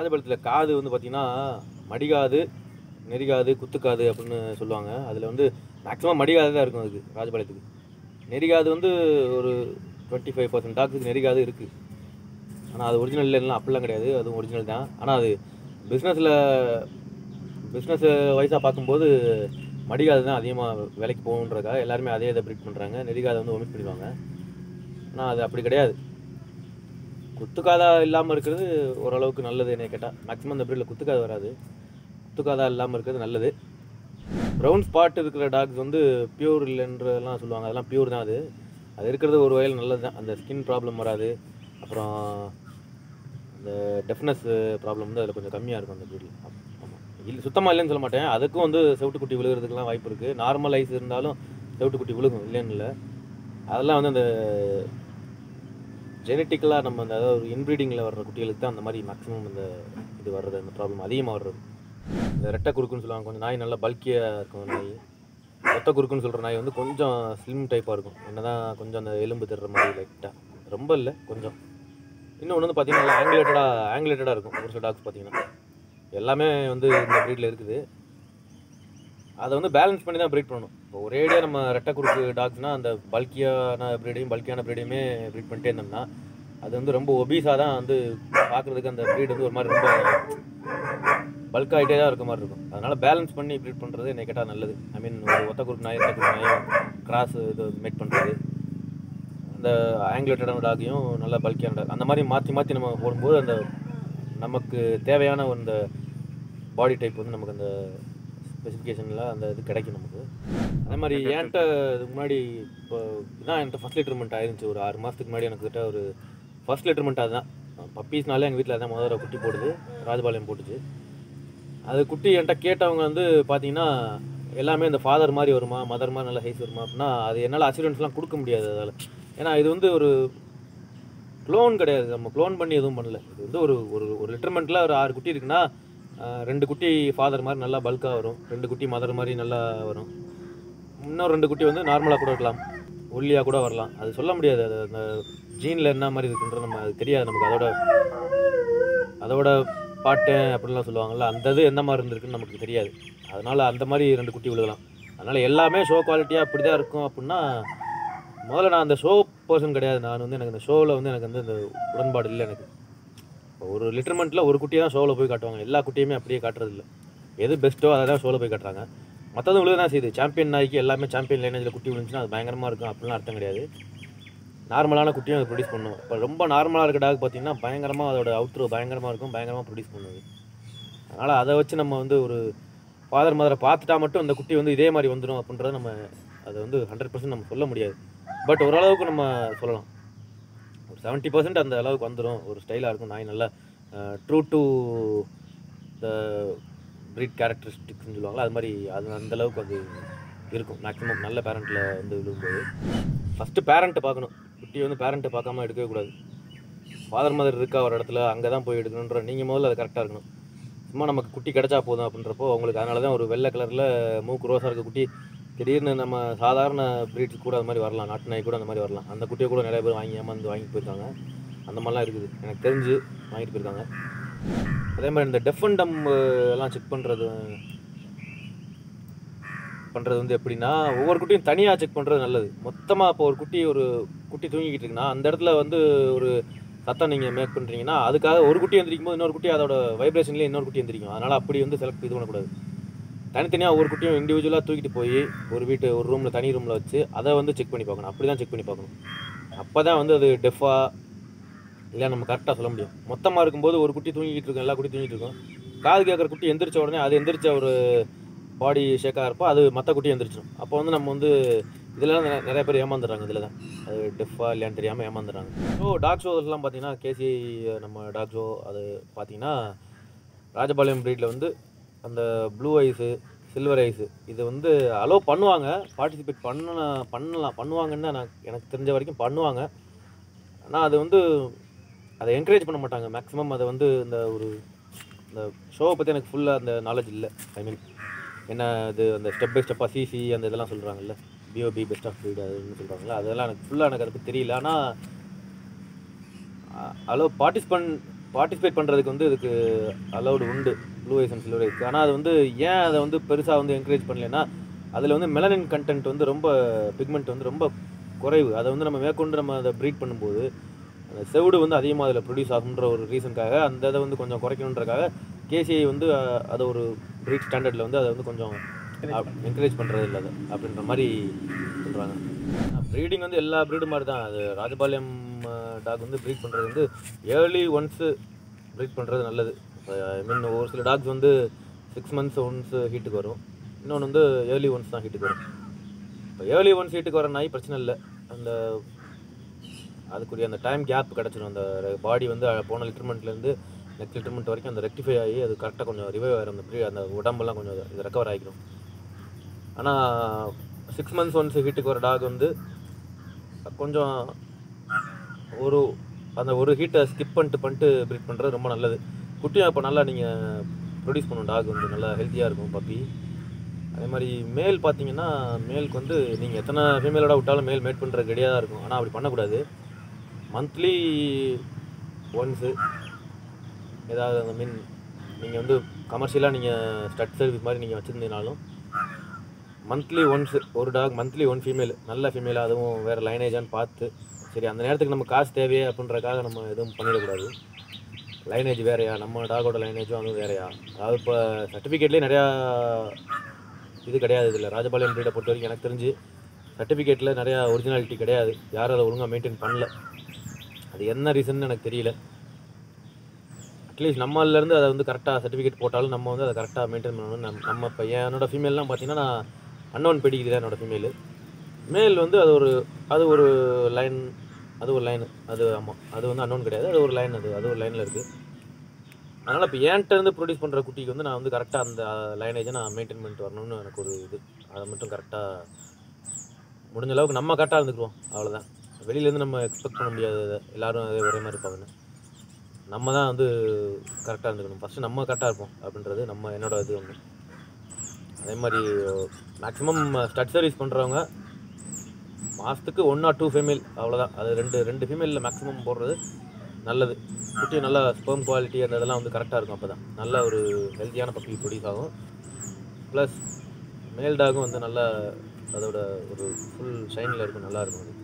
ராஜபாளையத்தில் காது வந்து பார்த்தீங்கன்னா மடிகாது நெறிகாது குத்துக்காது அப்படின்னு சொல்லுவாங்க அதில் வந்து மேக்ஸிமம் மடிகாது தான் இருக்கும் அதுக்கு ராஜபாளையத்துக்கு நெறிகாது வந்து ஒரு டுவெண்ட்டி ஃபைவ் பர்சன்ட் டாக்ஸுக்கு நெறிகாது இருக்குது ஆனால் அது ஒரிஜினல் இல்லைன்னா அப்படிலாம் கிடையாது அதுவும் ஒரிஜினல் தான் ஆனால் அது பிஸ்னஸில் பிஸ்னஸ் வைஸாக பார்க்கும்போது மடிகாது தான் அதிகமாக விலைக்கு போகணுன்றக்காக எல்லாருமே அதே இதை ப்ரீட் பண்ணுறாங்க நெறிகாதை வந்து ஒமிட் பண்ணிடுவாங்க ஆனால் அது அப்படி கிடையாது குத்துக்காதா இல்லாமல் இருக்கிறது ஓரளவுக்கு நல்லது என்னை கேட்டால் மேக்ஸிமம் இந்த ப்ரீடில் குத்துக்காது வராது குத்துக்காதா இல்லாமல் இருக்கிறது நல்லது ப்ரௌன் ஸ்பாட் இருக்கிற டாக்ஸ் வந்து பியூர் இல்லைன்றதெல்லாம் சொல்லுவாங்க அதெல்லாம் பியூர் தான் அது அது இருக்கிறது ஒரு வகையில் நல்லது தான் அந்த ஸ்கின் ப்ராப்ளம் வராது அப்புறம் அந்த டெஃப்னஸ் ப்ராப்ளம் வந்து அதில் கொஞ்சம் கம்மியாக இருக்கும் அந்த ப்ரீடில் ஆமாம் இல்லை சுத்தமாக இல்லைன்னு சொல்ல மாட்டேன் அதுக்கும் வந்து செவிட்டுக்குட்டி விழுகிறதுக்கெல்லாம் வாய்ப்பு இருக்குது நார்மல் ஐஸ் இருந்தாலும் செவிட்டுக்குட்டி விழுகும் இல்லைன்னு இல்லை அதெல்லாம் வந்து அந்த ஜெனட்டிக்கலாக நம்ம அந்த அதாவது இன்ப்ரீடிங்கில் வர்ற குட்டிகளுக்கு தான் அந்த மாதிரி மேக்ஸிமம் இந்த இது வர்றது அந்த ப்ராப்ளம் அதிகமாக வர்றது இந்த ரெட்டை குறுக்குன்னு சொல்லுவாங்க கொஞ்சம் நாய் நல்லா பல்கியாக இருக்கும் நாய் ஒத்த குறுக்குன்னு சொல்கிற நாய் வந்து கொஞ்சம் ஸ்லிம் டைப்பாக இருக்கும் என்னதான் கொஞ்சம் அந்த எலும்பு தர்ற மாதிரி லைட்டாக ரொம்ப இல்லை கொஞ்சம் இன்னொன்று வந்து பார்த்தீங்கன்னா நல்லா ஆங்குலேட்டடாக ஆங்குலேட்டடாக இருக்கும் ஒரு சில டாக்ஸ் பார்த்தீங்கன்னா எல்லாமே வந்து இந்த ப்ரீடில் இருக்குது அதை வந்து பேலன்ஸ் பண்ணி தான் ப்ரீட் பண்ணணும் இப்போ ஒரேடியாக நம்ம ரெட்டை குறுக்கு டாக்ஸ்னால் அந்த பல்கியான ப்ரீடையும் பல்கியான ப்ரீடையுமே ப்ரீட் பண்ணிட்டே இருந்தோம்னா அது வந்து ரொம்ப ஒபீஸாக தான் வந்து பார்க்குறதுக்கு அந்த ப்ரீட் வந்து ஒரு மாதிரி ரொம்ப பல்க் ஆகிட்டே தான் இருக்க மாதிரி இருக்கும் அதனால் பேலன்ஸ் பண்ணி ப்ரீட் பண்ணுறது என்னை கேட்டால் நல்லது ஐ மீன் ஒரு ஒத்த குறுக்கு நாய் ரெட்டை குறுக்கு நாயும் கிராஸ் இது மேட் பண்ணுறது அந்த ஆங்குலேட்டடான டாகையும் நல்லா பல்கியான டாக் அந்த மாதிரி மாற்றி மாற்றி நம்ம போடும்போது அந்த நமக்கு தேவையான அந்த பாடி டைப் வந்து நமக்கு அந்த ஸ்பெசிஃபிகேஷனில் அந்த இது கிடைக்கும் நமக்கு அதே மாதிரி என்கிட்ட இதுக்கு முன்னாடி இப்போ இதான் என்கிட்ட ஃபஸ்ட் லிட்டர்மெண்ட் ஆயிருந்துச்சு ஒரு ஆறு மாதத்துக்கு முன்னாடி எனக்கு கிட்ட ஒரு ஃபர்ஸ்ட் லிட்டர்மெண்ட் அதுதான் பப்பீஸ்னாலே எங்கள் வீட்டில் அதான் முதல்ல குட்டி போடுது ராஜபாளையம் போட்டுச்சு அது குட்டி என்கிட்ட கேட்டவங்க வந்து பார்த்தீங்கன்னா எல்லாமே இந்த ஃபாதர் மாதிரி வருமா மதர் மாதிரி நல்ல சைஸ் வருமா அப்படின்னா அது என்னால் அசூரன்ஸ்லாம் கொடுக்க முடியாது அதால் ஏன்னா இது வந்து ஒரு க்ளோன் கிடையாது நம்ம க்ளோன் பண்ணி எதுவும் பண்ணல இது வந்து ஒரு ஒரு ஒரு லிட்டர்மெண்ட்டில் ஒரு ஆறு குட்டி இருக்குன்னா ஆஹ், ரெண்டு குட்டி ஃபாதர் மாதிரி நல்லா பல்காக வரும் ரெண்டு குட்டி மதர் மாதிரி நல்லா வரும் இன்னும் ரெண்டு குட்டி வந்து நார்மலாக கூட இருக்கலாம் ஒல்லியாக கூட வரலாம் அது சொல்ல முடியாது அது அந்த ஜீனில் என்ன மாதிரி இருக்குன்றது நம்ம அது தெரியாது நமக்கு அதோட அதோட பாட்டேன் அப்படின்லாம் சொல்லுவாங்கல்ல அந்த இது எந்த மாதிரி இருந்திருக்குன்னு நமக்கு தெரியாது அதனால் அந்த மாதிரி ரெண்டு குட்டி விழுகலாம் அதனால் எல்லாமே ஷோ குவாலிட்டியாக அப்படி தான் இருக்கும் அப்படின்னா முதல்ல நான் அந்த ஷோ பர்சன் கிடையாது நான் வந்து எனக்கு இந்த ஷோவில் வந்து எனக்கு வந்து இந்த உடன்பாடு இல்லை எனக்கு இப்போ ஒரு லிட்டர்மெண்ட்டில் ஒரு குட்டியை தான் ஷோவில் போய் காட்டுவாங்க எல்லா குட்டியுமே அப்படியே காட்டுறது இல்லை எது பெஸ்ட்டோ அதை தான் ஷோவில் போய் காட்டுறாங்க மற்றதும் விழுக தான் செய்யுது சாம்பியன் நாய்க்கு எல்லாமே சாம்பியன் லைனேஜில் குட்டி விழுந்துச்சுன்னா அது பயங்கரமாக இருக்கும் அப்படிலாம் அர்த்தம் கிடையாது நார்மலான குட்டியும் அது ப்ரொடியூஸ் பண்ணும் இப்போ ரொம்ப நார்மலாக இருக்க டாக் பார்த்தீங்கன்னா பயங்கரமாக அதோட அவுட்ரோ பயங்கரமாக இருக்கும் பயங்கரமாக ப்ரொடியூஸ் பண்ணுது அதனால் அதை வச்சு நம்ம வந்து ஒரு ஃபாதர் மதரை பார்த்துட்டா மட்டும் அந்த குட்டி வந்து இதே மாதிரி வந்துடும் அப்படின்றத நம்ம அதை வந்து ஹண்ட்ரட் பர்சன்ட் நம்ம சொல்ல முடியாது பட் ஓரளவுக்கு நம்ம சொல்லலாம் ஒரு செவன்ட்டி பர்சன்ட் அந்த அளவுக்கு வந்துடும் ஒரு ஸ்டைலாக இருக்கும் நாய் நல்லா ட்ரூ டு த breed கேரக்டரிஸ்டிக்ஸ்னு சொல்லுவாங்களா அது மாதிரி அது அந்த அளவுக்கு அது இருக்கும் மேக்ஸிமம் நல்ல பேரண்ட்டில் வந்து விழும்போது ஃபஸ்ட்டு பேரண்ட்டை பார்க்கணும் குட்டி வந்து பேரண்ட்டை பார்க்காம எடுக்கவே கூடாது ஃபாதர் மதர் இருக்கா ஒரு இடத்துல அங்கே தான் போய் எடுக்கணுன்ற நீங்கள் முதல்ல அது கரெக்டாக இருக்கணும் சும்மா நமக்கு குட்டி கிடைச்சா போதும் அப்படின்றப்போ உங்களுக்கு அதனால தான் ஒரு வெள்ளை கலரில் மூக்கு ரோஸாக இருக்க குட்டி திடீர்னு நம்ம சாதாரண ப்ரீட்ஸ் கூட அது மாதிரி வரலாம் நாட்டு நாய் கூட அந்த மாதிரி வரலாம் அந்த குட்டியை கூட நிறைய பேர் வாங்கி ஏமாந்து வாங்கிட்டு போயிருக்காங்க அந்த மாதிரிலாம் இருக்குது எனக்கு தெரிஞ்சு வாங்கிட்டு போயிருக்காங்க அதே மாதிரி இந்த டெஃப் அண்ட் டம் எல்லாம் செக் பண்ணுறது பண்ணுறது வந்து எப்படின்னா ஒவ்வொரு குட்டியும் தனியாக செக் பண்ணுறது நல்லது மொத்தமாக இப்போ ஒரு குட்டி ஒரு குட்டி தூங்கிக்கிட்டு இருக்குன்னா அந்த இடத்துல வந்து ஒரு சத்தம் நீங்கள் மேக் பண்ணுறீங்கன்னா அதுக்காக ஒரு குட்டி எந்திரிக்கும் போது இன்னொரு குட்டி அதோட வைப்ரேஷன்லேயே இன்னொரு குட்டி எந்திரிக்கும் அதனால் அப்படி வந்து செலக்ட் இது பண்ணக்கூடாது தனித்தனியாக ஒவ்வொரு குட்டியும் இண்டிவிஜுவலாக தூக்கிட்டு போய் ஒரு வீட்டு ஒரு ரூமில் தனி ரூமில் வச்சு அதை வந்து செக் பண்ணி பார்க்கணும் அப்படி தான் செக் பண்ணி பார்க்கணும் அப்போ தான் வந்து அது டெஃபாக இல்லை நம்ம கரெக்டாக சொல்ல முடியும் மொத்தமாக இருக்கும்போது ஒரு குட்டி தூங்கிட்டு இருக்கும் எல்லா குட்டி தூங்கிட்டு இருக்கும் காது கேட்குற குட்டி எந்திரிச்ச உடனே அது எந்திரிச்ச ஒரு பாடி ஷேக்காக இருப்போ அது மற்ற குட்டி எந்திரிச்சிடும் அப்போ வந்து நம்ம வந்து இதெல்லாம் நெ- நிறைய பேர் ஏமாந்துடுறாங்க இதில் தான் அது டெஃபாக இல்லையான்னு தெரியாமல் ஏமாந்துடுறாங்க ஸோ டாக் ஷோஸ்லாம் பார்த்தீங்கன்னா கேசி நம்ம டாக் ஷோ அது பார்த்தீங்கன்னா ராஜபாளையம் ப்ரீடில் வந்து அந்த ப்ளூ ஐஸு சில்வர் ஐஸு இது வந்து அலோவ் பண்ணுவாங்க பார்ட்டிசிபேட் பண்ண பண்ணலாம் பண்ணுவாங்கன்னு தான் நான் எனக்கு தெரிஞ்ச வரைக்கும் பண்ணுவாங்க ஆனால் அது வந்து அதை என்கரேஜ் பண்ண மாட்டாங்க மேக்ஸிமம் அதை வந்து இந்த ஒரு இந்த ஷோவை பற்றி எனக்கு ஃபுல்லாக அந்த நாலேஜ் இல்லை ஐ மீன் என்ன இது அந்த ஸ்டெப் பை ஸ்டெப்பாக சிசி அந்த இதெல்லாம் சொல்கிறாங்கல்ல பிஓபி பெஸ்ட் ஆஃப் ப்ரீட் அதுன்னு சொல்கிறாங்களா அதெல்லாம் எனக்கு ஃபுல்லாக எனக்கு அதை பத்தி தெரியல ஆனால் ஹலோ பார்ட்டிசிபெண்ட் பார்ட்டிசிபேட் பண்ணுறதுக்கு வந்து இதுக்கு அலௌடு உண்டு blue eyes and silver eyes ஆனால் அது வந்து ஏன் அதை வந்து பெருசாக வந்து என்கரேஜ் பண்ணலைன்னா அதில் வந்து மெலனின் கண்டென்ட் வந்து ரொம்ப பிக்மெண்ட் வந்து ரொம்ப குறைவு அதை வந்து நம்ம மேற்கொண்டு நம்ம அதை ப்ரீட் பண்ணும்போது அந்த செவுடு வந்து அதிகமாக அதில் ப்ரொடியூஸ் ஆகுன்ற ஒரு ரீசனுக்காக அந்த இதை வந்து கொஞ்சம் குறைக்கணுன்றக்காக கேசிஐ வந்து அஹ், அது ஒரு ப்ரீட் ஸ்டாண்டர்டில் வந்து அதை வந்து கொஞ்சம் என்கரேஜ் பண்ணுறது இல்லை அது அப்படின்ற மாதிரி சொல்கிறாங்க ப்ரீடிங் வந்து எல்லா ப்ரீடு மாதிரி தான் அது ராஜபாளையம் டாக் வந்து ப்ரீட் பண்ணுறது வந்து ஏர்லி ஒன்ஸு ப்ரீட் பண்ணுறது நல்லது ஐ மீன் ஒரு சில டாக்ஸ் வந்து சிக்ஸ் மந்த்ஸ் ஒன்ஸ் ஹீட்டுக்கு வரும் இன்னொன்று வந்து ஏர்லி ஒன்ஸ் தான் ஹீட்டுக்கு வரும் இப்போ ஏர்லி ஒன்ஸ் ஹீட்டுக்கு வர நாய் பிரச்சனை இல்லை அந்த அதுக்குரிய அந்த டைம் கேப் கிடச்சிடும் அந்த பாடி வந்து அஹ், போன லிட்டர்மெண்ட்லேருந்து நெக்ஸ்ட் லிட்டர்மெண்ட் வரைக்கும் அந்த ரெக்டிஃபை ஆகி அது கரெக்டாக கொஞ்சம் ரிவைவ் ஆகிரும் அந்த ப்ரீ அந்த உடம்பெல்லாம் கொஞ்சம் இது ரெக்கவர் ஆகிக்கும் ஆனால் சிக்ஸ் மந்த்ஸ் ஒன்ஸ் ஹீட்டுக்கு வர டாக் வந்து கொஞ்சம் ஒரு அந்த ஒரு ஹீட்டை ஸ்கிப் பண்ணிட்டு பண்ணிட்டு ப்ரீட் பண்ணுறது ரொம்ப நல்லது குட்டியும் இப்போ நல்லா நீங்கள் ப்ரொடியூஸ் பண்ணும் டாக் வந்து நல்லா ஹெல்த்தியாக இருக்கும் பப்பி அதே மாதிரி மேல் பார்த்தீங்கன்னா மேலுக்கு வந்து நீங்கள் எத்தனை ஃபீமேலோட விட்டாலும் மேல் மேட் பண்ணுறது ரெடியாக தான் இருக்கும் ஆனால் அப்படி பண்ணக்கூடாது மந்த்லி ஒன்ஸு ஏதாவது அந்த மீன் நீங்கள் வந்து கமர்ஷியலாக நீங்கள் ஸ்டட் சர்வீஸ் மாதிரி நீங்கள் வச்சுருந்தீங்கனாலும் மந்த்லி ஒன்ஸ் ஒரு டாக் மந்த்லி ஒன் ஃபீமேல் நல்ல ஃபீமேல் அதுவும் வேறு லைனேஜான்னு பார்த்து சரி அந்த நேரத்துக்கு நம்ம காசு தேவையே அப்படின்றக்காக நம்ம எதுவும் பண்ணிடக்கூடாது லைனேஜ் வேறையா நம்ம டாகோட லைனேஜும் அதுவும் வேறையா அதாவது இப்போ சர்டிஃபிகேட்லேயே நிறையா இது கிடையாது இதில் ராஜபாளையம் ப்ரீடை பொறுத்த வரைக்கும் எனக்கு தெரிஞ்சு சர்டிஃபிகேட்டில் நிறையா ஒரிஜினாலிட்டி கிடையாது யாரும் அதை ஒழுங்காக மெயின்டைன் பண்ணல அது என்ன ரீசன் எனக்கு தெரியல அட்லீஸ்ட் நம்மளிலேருந்து அதை வந்து கரெக்டாக சர்டிஃபிகேட் போட்டாலும் நம்ம வந்து அதை கரெக்டாக மெயின்டைன் பண்ணணும் நம்ம நம்ம இப்போ என்னோட ஃபீமேல்லாம் பார்த்தீங்கன்னா நான் அன்னோன் பெடிகிரி தான் என்னோட ஃபீமேல் மேல் வந்து அது ஒரு அது ஒரு லைன் அது ஒரு லைன் அது ஆமாம் அது வந்து அன்னோன் கிடையாது அது ஒரு லைன் அது அது ஒரு லைனில் இருக்குது அதனால் இப்போ என்கிட்ட இருந்து ப்ரொடியூஸ் பண்ணுற குட்டிக்கு வந்து நான் வந்து கரெக்டாக அந்த லைனேஜை நான் மெயின்டைன் பண்ணிட்டு வரணும்னு எனக்கு ஒரு இது அதை மட்டும் கரெக்டாக முடிஞ்ச அளவுக்கு நம்ம கரெக்டாக இருந்துக்குவோம் அவ்வளோதான் வெளியிலேருந்து நம்ம எக்ஸ்பெக்ட் பண்ண முடியாது அதை. எல்லாரும் அதே ஒரே மாதிரி இருப்பாங்கன்னு நம்ம தான் வந்து கரெக்டாக இருந்துக்கணும் ஃபஸ்ட்டு நம்ம கரெக்டாக இருப்போம் அப்படின்றது நம்ம என்னோட இது ஒன்று அதே மாதிரி மேக்ஸிமம் ஸ்டட் சர்வீஸ் பண்ணுறவங்க மாதத்துக்கு ஒன் ஆர் டூ ஃபீமேல் அவ்வளோதான் அது ரெண்டு ரெண்டு ஃபீமேலில் மேக்ஸிமம் போடுறது நல்லது குட்டி நல்ல ஸ்பெர்ம் குவாலிட்டி அந்த இதெல்லாம் வந்து கரெக்டாக இருக்கும் அப்போ தான் நல்ல ஒரு ஹெல்த்தியான பப்பி ப்ரொடியூஸ் ஆகும் ப்ளஸ் மேல் டாகும் வந்து நல்லா அதோட ஒரு ஃபுல் ஷைனில் இருக்கும் நல்லா இருக்கும் அது